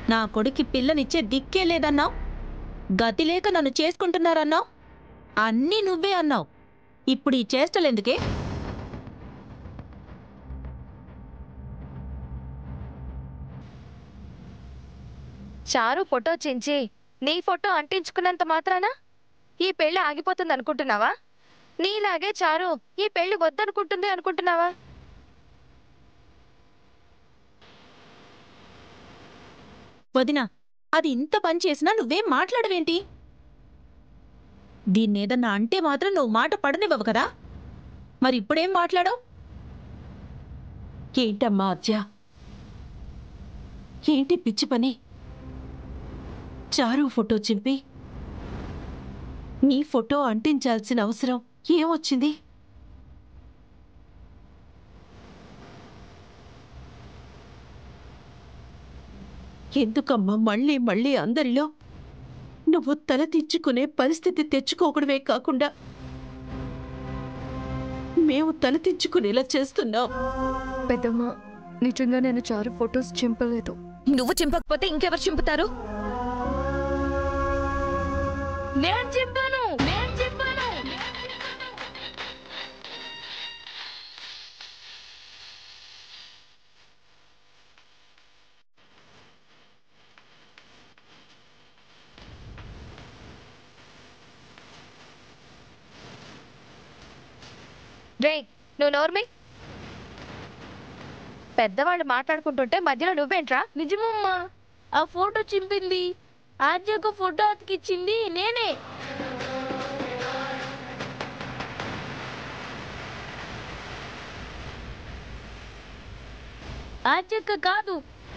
నా కొడుక్కి పిల్లనిచ్చే దిక్కే లేదన్నావు గతి లేక నన్ను చేసుకుంటున్నారన్నావు అన్నీ నువ్వే అన్నావు ఇప్పుడు ఈ చేష్టలెందుకే చారు ఫోటో చించి నీ ఫోటో అంటించుకున్నంత మాత్రాన ఈ పెళ్లి ఆగిపోతుంది అనుకుంటున్నావా నీలాగే చారు ఈ పెళ్లి వద్దనుకుంటుంది అనుకుంటున్నావా వదినా అది ఇంత పని చేసినా నువ్వేం మాట్లాడవేంటి దీన్నేదన్నా అంటే మాత్రం నువ్వు మాట పడనివ్వవు కదా మరి ఇప్పుడేం మాట్లాడవు ఏంటమ్మా అద్య ఏంటి పిచ్చి పని చారు ఫోటో చింపి నీ ఫోటో అంటించాల్సిన అవసరం ఏమొచ్చింది ఎందుకమ్మా మళ్ళీ మళ్ళీ అందరిలో నువ్వు తల తెచ్చుకునే పరిస్థితి తెచ్చుకోకడమే కాకుండా మేము తల తెచ్చుకునేలా చేస్తున్నాం పెద్దమ్మ నిజంగా నేను చారు ఫొటోస్ చింపలేదు నువ్వు చింపకపోతే ఇంకెవరు చింపుతారు నేను చింపాను నేను చింపాను రే నువ్వు నోర్మి పెద్దవాళ్ళు మాట్లాడుకుంటుంటే మధ్యలో నువ్వేంట్రా నిజమమ్మా ఆ ఫోటో చింపింది ఆర్జకు ఫోటో అతికిచ్చింది నేనే ఆర్జక్క కాదు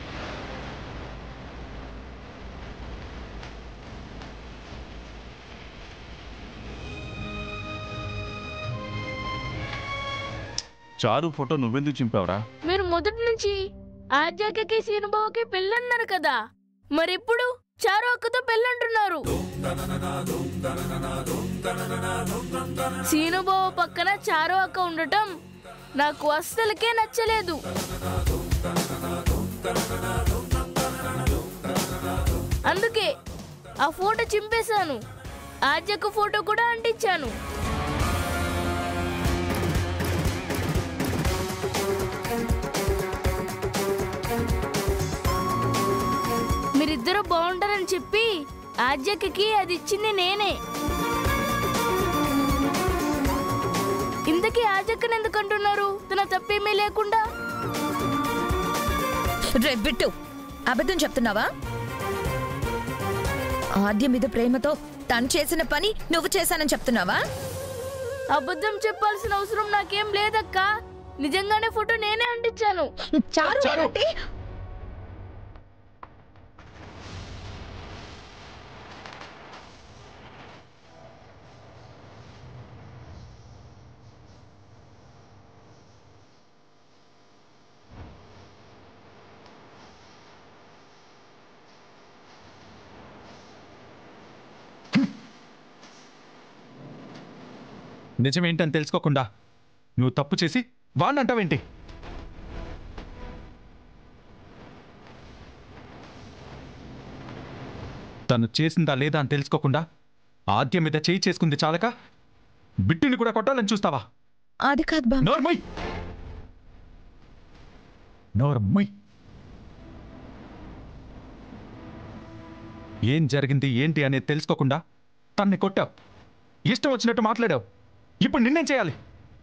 చారు ఫోటో నువ్వెందుకు చింపావురా మీరు మొదటి నుంచి ఆర్జాకకి సీనుబావకి పెళ్ళన్నారు కదా మరిప్పుడు చారు అక్కతో పెళ్ళంటున్నారు సీనుబావ పక్కన చారు అక్క ఉండటం నాకు అస్సలకే నచ్చలేదు అందుకే ఆ ఫోటో చింపేశాను ఆర్జక్క ఫోటో కూడా అంటించాను మీరిద్దరూ బాగుంటారని చెప్పి ఆర్జక్కకి అది ఇచ్చింది నేనే ఇంతకీ ఆర్జక్కని ఎందుకు అంటున్నారు తన తప్పేమీ లేకుండా రే బిట్టు అబద్ధం చెప్తున్నావా ఆద్య మీద ప్రేమతో తను చేసిన పని నువ్వు చేశానని చెప్తున్నావా అబద్ధం చెప్పాల్సిన అవసరం నాకేం లేదక్క నిజంగానే ఫోటో నేనే అంటించాను చారు అంటే నిజమేంటని తెలుసుకోకుండా నువ్వు తప్పు చేసి వాణ్ణి అంటావేంటి తను చేసిందా లేదా అని తెలుసుకోకుండా ఆద్య మీద చేయి చేసుకుంది చాలక బిట్టుని కూడా కొట్టాలని చూస్తావా అది కాదు బామ్మ నోర్మయ్ నోర్మయ్ ఏం జరిగింది ఏంటి అనేది తెలుసుకోకుండా తన్ని కొట్టావు ఇష్టం వచ్చినట్టు మాట్లాడావు ఇప్పుడు నిన్నేం చేయాలి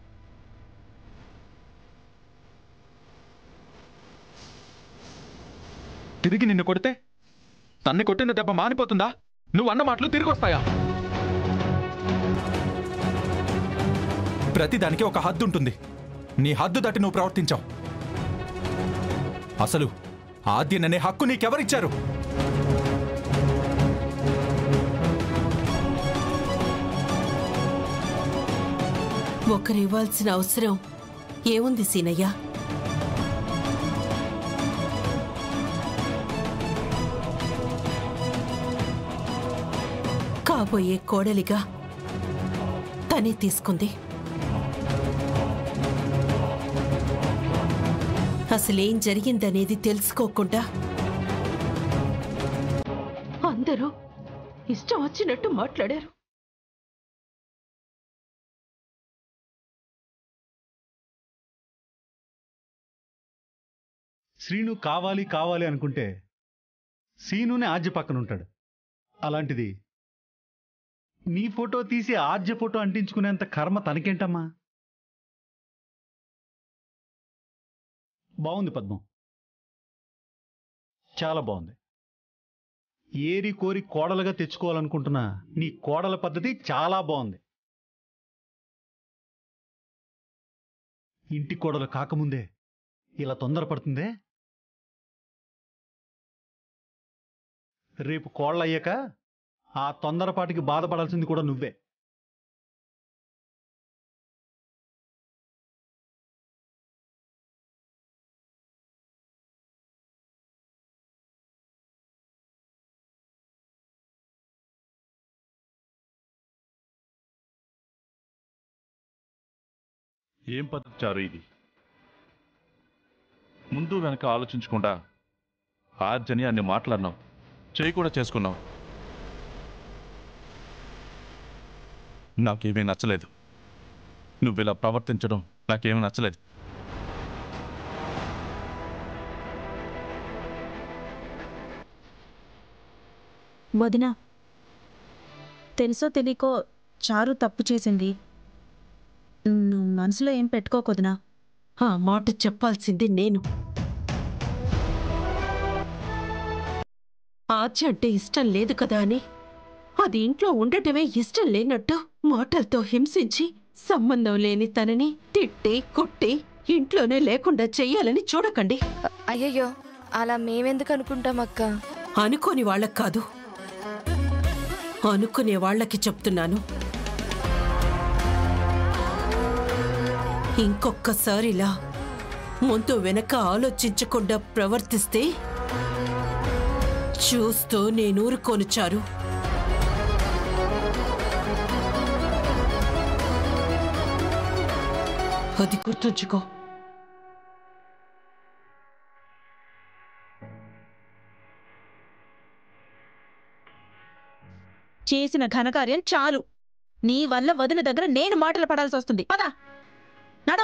తిరిగి నిన్ను కొడితే తన్ని కొట్టిన దెబ్బ మానిపోతుందా నువ్వు అన్న మాటలు తిరిగి వస్తాయా ప్రతిదానికి ఒక హద్దు ఉంటుంది నీ హద్దు దాటి నువ్వు ప్రవర్తించావు అసలు ఆద్యననే హక్కు నీకెవరిచ్చారు ఒకరు ఇవ్వాల్సిన అవసరం ఏముంది సీనయ్య కాబోయే కోడలిగా తనే తీసుకుంది అసలేం జరిగిందనేది తెలుసుకోకుండా అందరూ ఇష్టం వచ్చినట్టు మాట్లాడారు శ్రీను కావాలి కావాలి అనుకుంటే సీనునే ఆద్య పక్కన ఉంటాడు అలాంటిది నీ ఫోటో తీసి ఆద్య ఫోటో అంటించుకునేంత కర్మ తనకేంటమ్మా బాగుంది పద్మం చాలా బాగుంది ఏరి కోరి కోడలుగా తెచ్చుకోవాలనుకుంటున్నా నీ కోడల పద్ధతి చాలా బాగుంది ఇంటి కోడలు కాకముందే ఇలా తొందరపడుతుందే రేపు కోళ్ళ అయ్యాక ఆ తొందరపాటికి బాధపడాల్సింది కూడా నువ్వే ఏం పద్ధతి చారు ఇది ముందు వెనక ఆలోచించకుండా ఆర్జని అన్ని మాట్లాడినావు చేయి కూడా చేసుకున్నావు నాకేమీ నచ్చలేదు నువ్వు ఇలా ప్రవర్తించడం నాకేమీ నచ్చలేదు వదిన తెలుసో తెలియకో చారు తప్పు చేసింది నువ్వు మనసులో ఏం పెట్టుకోకొదినా ఆ మాట చెప్పాల్సింది నేను ఆద్య అంటే ఇష్టం లేదు కదా అని అది ఇంట్లో ఉండటమే ఇష్టం లేనట్టు మాటలతో హింసించి సంబంధం లేని తనని తిట్టి కొట్టి ఇంట్లోనే లేకుండా చెయ్యాలని చూడకండి అ- అయ్యయ్యో అలా మేమెందుకు అనుకుంటాం అక్క అనుకోని వాళ్ళకి కాదు అనుకునే వాళ్ళకి చెప్తున్నాను ఇంకొక్కసారిలా ముందు వెనక ఆలోచించకుండా ప్రవర్తిస్తే చూస్తూ నేను ఊరుకోనుచారు అది గుర్తుంచుకో చేసిన ఘనకార్యం చాలు నీ వల్ల వదిన దగ్గర నేను మాటలు పడాల్సి వస్తుంది పద నడు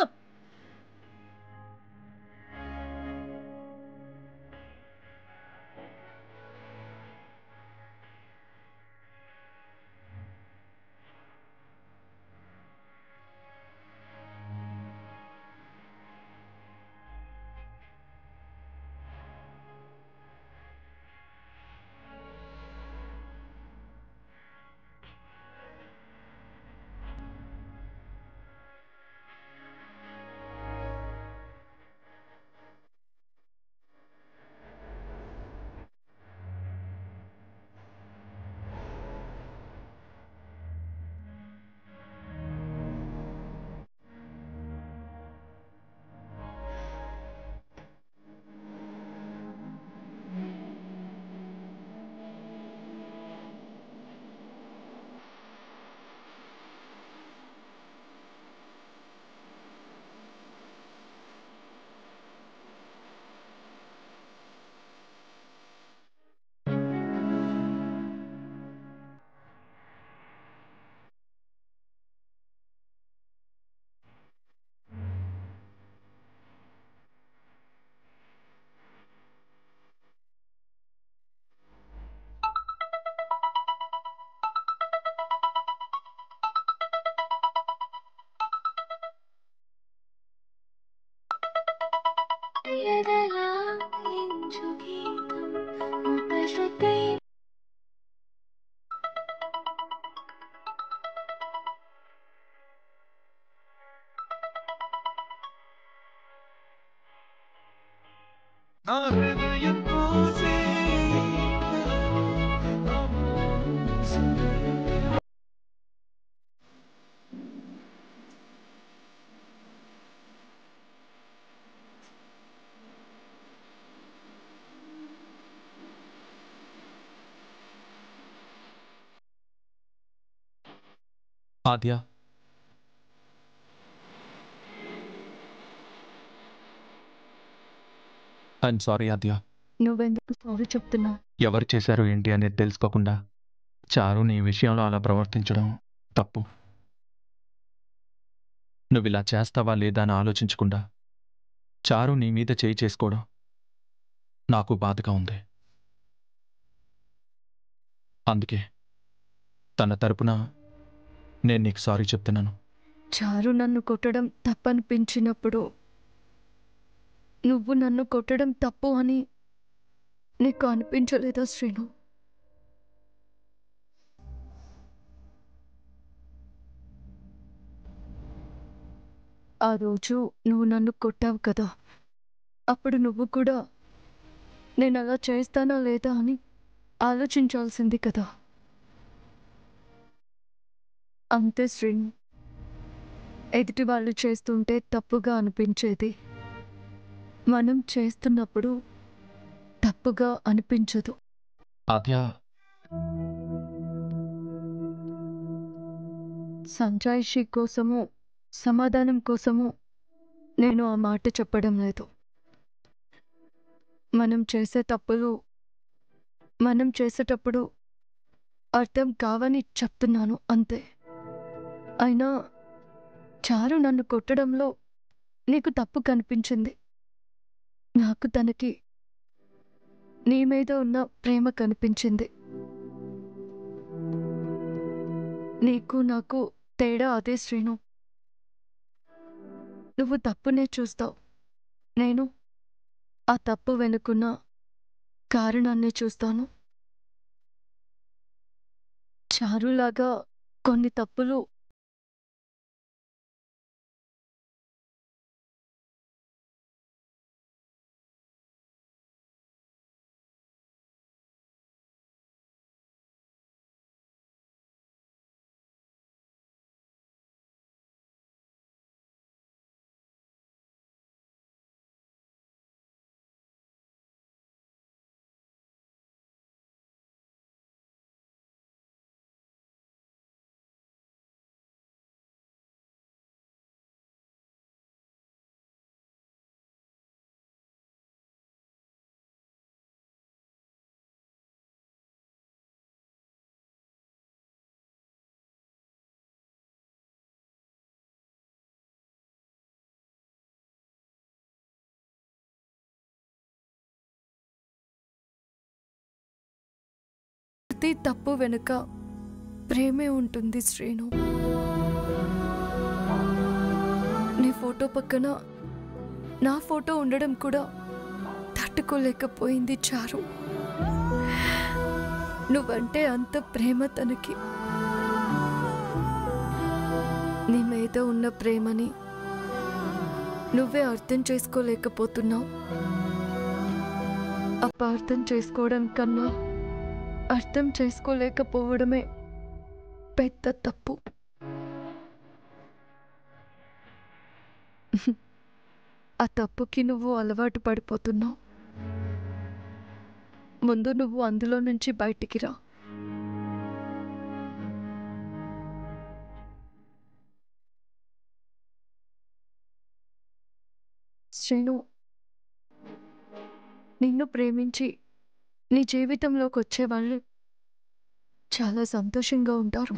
ఆద్య ఐఎమ్ సారీ ఆద్య నువ్వెందుకు సారీ చెప్తున్నా ఎవరు చేశారు ఏంటి అనేది తెలుసుకోకుండా చారు నీ విషయంలో అలా ప్రవర్తించడం తప్పు నువ్వు ఇలా చేస్తావా లేదా అని ఆలోచించకుండా చారు నీ మీద చేయి చేసుకోవడం నాకు బాధగా ఉంది అందుకే తన తరపున నేను నీకు సారీ చెప్తున్నాను చారు నన్ను కొట్టడం తప్పనిపించినప్పుడు నువ్వు నన్ను కొట్టడం తప్పు అని నీకు అనిపించలేదా శ్రీను ఆ రోజు నువ్వు నన్ను కొట్టావు కదా అప్పుడు నువ్వు కూడా నేను అలా చేస్తానా లేదా అని ఆలోచించాల్సింది కదా అంతే శ్రీను ఎదుటి వాళ్ళు చేస్తుంటే తప్పుగా అనిపించేది మనం చేస్తున్నప్పుడు తప్పుగా అనిపించదు ఆద్య సంజాయిషి కోసము సమాధానం కోసము నేను ఆ మాట చెప్పడం లేదు మనం చేసే తప్పులు మనం చేసేటప్పుడు అర్థం కావని చెప్తున్నాను అంతే అయినా చారు నన్ను కొట్టడంలో నీకు తప్పు కనిపించింది నాకు తనకి నీ మీద ఉన్న ప్రేమ కనిపించింది నీకు నాకు తేడా అదే శ్రీను నువ్వు తప్పునే చూస్తావు నేను ఆ తప్పు వెనుకున్న కారణాన్ని చూస్తాను చారులాగా కొన్ని తప్పులు ప్రతి తప్పు వెనుక ప్రేమే ఉంటుంది శ్రీను నీ ఫోటో పక్కన నా ఫోటో ఉండడం కూడా తట్టుకోలేకపోయింది చారు నువ్వంటే అంత ప్రేమ తనకి నీ మీద ఉన్న ప్రేమని నువ్వే అర్థం చేసుకోలేకపోతున్నావు అపార్థం చేసుకోవడం కన్నా అర్థం చేసుకోలేకపోవడమే పెద్ద తప్పు ఆ తప్పుకి నువ్వు అలవాటు పడిపోతున్నావు ముందు నువ్వు అందులో నుంచి బయటికి రా శ్రీను నిన్ను ప్రేమించి నీ జీవితంలోకి వచ్చే వాళ్ళు చాలా సంతోషంగా ఉంటారు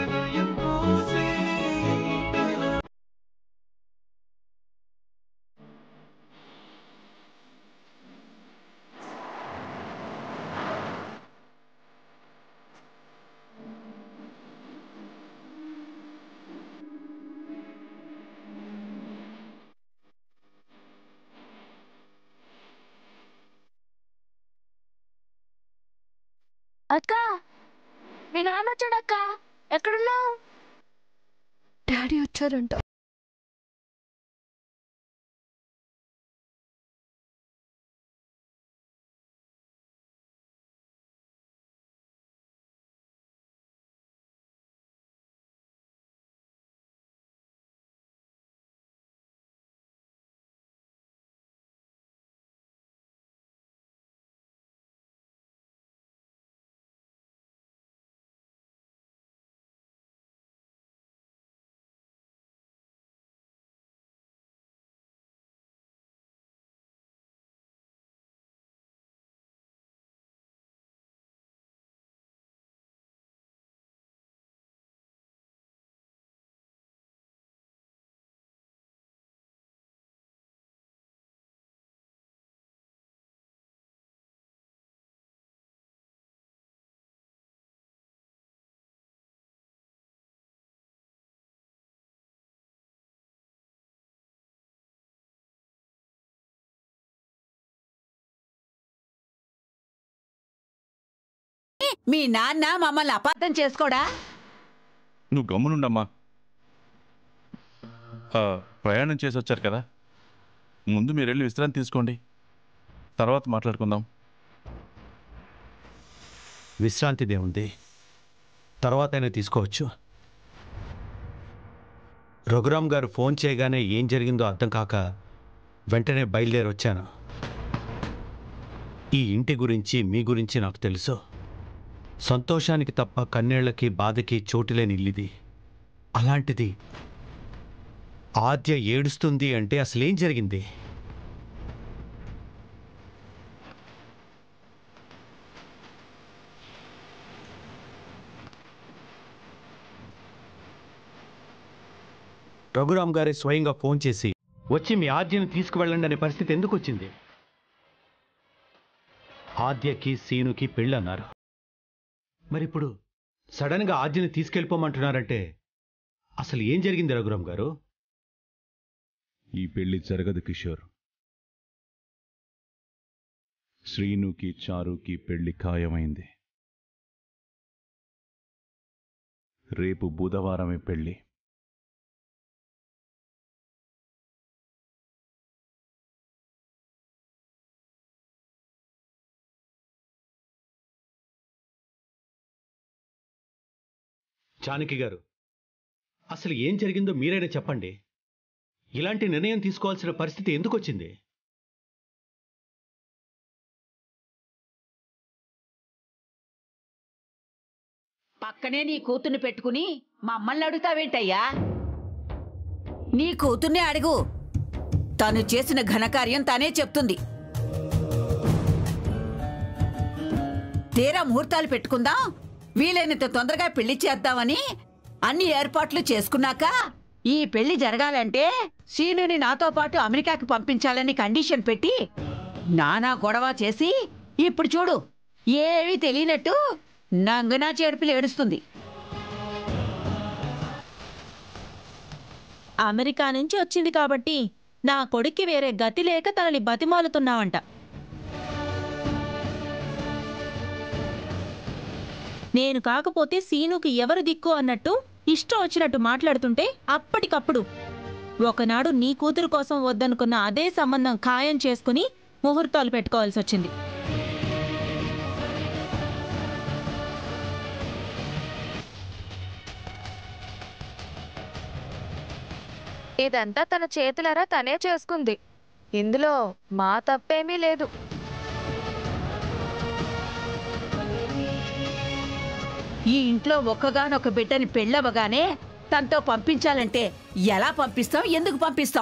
అక్క మీ నాన్న వచ్చాడక్క ఎక్కడున్నావు డాడీ వచ్చారంట మీ నాన్న మమ్మల్ని అపార్థం చేసుకోడా నువ్వు గమ్మునుండమ్మా ఆ, ప్రయాణం చేసి వచ్చారు కదా ముందు మీరు వెళ్ళి విశ్రాంతి తీసుకోండి తర్వాత మాట్లాడుకుందాం విశ్రాంతిదే ఉంది తర్వాత అయినా తీసుకోవచ్చు రఘురామ్ గారు ఫోన్ చేయగానే ఏం జరిగిందో అర్థం కాక వెంటనే బయలుదేరి వచ్చాను ఈ ఇంటి గురించి మీ గురించి నాకు తెలుసు సంతోషానికి తప్ప కన్నీళ్లకి బాధకి చోటులేని ఇల్లిది అలాంటిది ఆద్య ఏడుస్తుంది అంటే అసలేం జరిగింది రఘురామ్ గారే స్వయంగా ఫోన్ చేసి వచ్చి మీ ఆద్యను తీసుకువెళ్ళండి అనే పరిస్థితి ఎందుకు వచ్చింది ఆద్యకి సీనుకి పెళ్ళన్నారు మరిప్పుడు సడన్గా ఆద్యని తీసుకెళ్ళిపోమంటున్నారంటే అసలు ఏం జరిగింది రఘురామ్ గారు ఈ పెళ్లి జరగదు కిషోర్ శ్రీనుకి చారుకి పెళ్లి ఖాయమైంది రేపు బుధవారమే పెళ్లి జానకి గారు అసలు ఏం జరిగిందో మీరైనా చెప్పండి ఇలాంటి నిర్ణయం తీసుకోవాల్సిన పరిస్థితి ఎందుకు వచ్చింది పక్కనే నీ కూతుర్ని పెట్టుకుని మమ్మల్ని అడుగుతావేంటయ్యా నీ కూతుర్నే అడుగు తను చేసిన ఘనకార్యం తనే చెప్తుంది తీరా ముహూర్తాలు పెట్టుకుందాం వీలైనంత తొందరగా పెళ్లి చేద్దామని అన్ని ఏర్పాట్లు చేసుకున్నాక ఈ పెళ్లి జరగాలంటే సీనుని నాతో పాటు అమెరికాకి పంపించాలని కండిషన్ పెట్టి నానా గొడవ చేసి ఇప్పుడు చూడు ఏమీ తెలియనట్టు నంగునా చేర్పులు ఏడుస్తుంది అమెరికా నుంచి వచ్చింది కాబట్టి నా కొడుక్కి వేరే గతి లేక తనని బతిమాలుతున్నావంట నేను కాకపోతే సీనుకి ఎవరు దిక్కు అన్నట్టు ఇష్టం వచ్చినట్టు మాట్లాడుతుంటే అప్పటికప్పుడు ఒకనాడు నీ కూతురు కోసం వద్దనుకున్న అదే సంబంధం ఖాయం చేసుకుని ముహూర్తాలు పెట్టుకోవాల్సి వచ్చింది ఇదంతా తన చేతులారా తనే చేసుకుంది ఇందులో మా తప్పేమీ లేదు ఈ ఇంట్లో ఒక్కగానొక బిడ్డని పెళ్ళవగానే తనతో పంపించాలంటే ఎలా పంపిస్తాం ఎందుకు పంపిస్తాం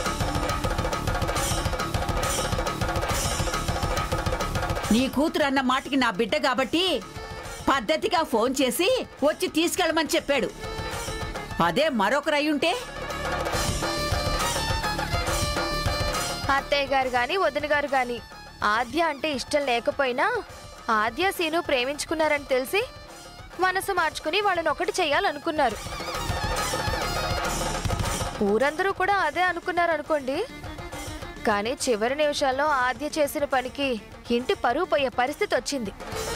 నీ కూతురు అన్న మాటకి నా బిడ్డ కాబట్టి పద్ధతిగా ఫోన్ చేసి వచ్చి తీసుకెళ్ళమని చెప్పాడు అదే మరొకరు అయ్యుంటే అత్తయ్య గారు గాని వదిన గారు గాని ఆద్య అంటే ఇష్టం లేకపోయినా ఆద్య సీను ప్రేమించుకున్నారని తెలిసి మనసు మార్చుకుని వాళ్ళని ఒకటి చెయ్యాలనుకున్నారు ఊరందరూ కూడా అదే అనుకున్నారు అనుకోండి కానీ చివరి నిమిషాల్లో ఆద్య చేసిన పనికి ఇంటి పరువు పోయే పరిస్థితి వచ్చింది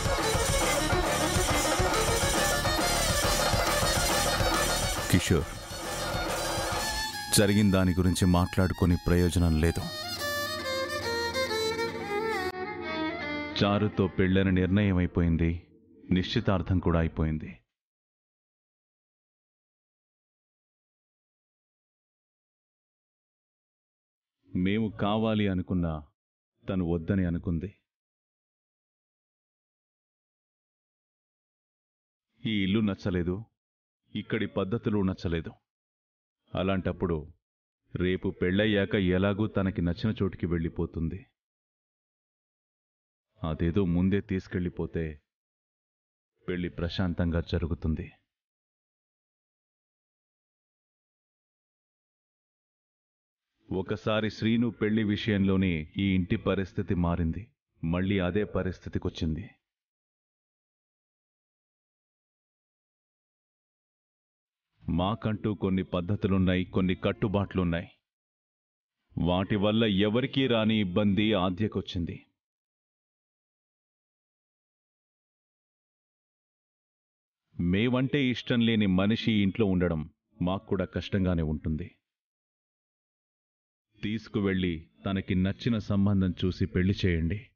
కిషోర్ జరిగిన దాని గురించి మాట్లాడుకొని ప్రయోజనం లేదు చారుతో పెళ్ళని నిర్ణయం అయిపోయింది నిశ్చితార్థం కూడా అయిపోయింది మేము కావాలి అనుకున్నా తను వద్దని అనుకుంది ఈ ఇల్లు నచ్చలేదు ఇక్కడి పద్ధతులు నచ్చలేదు అలాంటప్పుడు రేపు పెళ్ళయ్యాక ఎలాగూ తనకి నచ్చిన చోటికి వెళ్ళిపోతుంది అదేదో ముందే తీసుకెళ్ళిపోతే పెళ్లి ప్రశాంతంగా జరుగుతుంది ఒకసారి శ్రీను పెళ్లి విషయంలోనే ఈ ఇంటి పరిస్థితి మారింది మళ్ళీ అదే పరిస్థితికొచ్చింది మాకంటూ కొన్ని పద్ధతులున్నాయి కొన్ని కట్టుబాట్లున్నాయి వాటి వల్ల ఎవరికీ రాని ఇబ్బంది ఆద్యకొచ్చింది మేవంటే ఇష్టం లేని మనిషి ఇంట్లో ఉండడం మాకు కూడా కష్టంగానే ఉంటుంది తీసుకువెళ్ళి తనకి నచ్చిన సంబంధం చూసి పెళ్లి చేయండి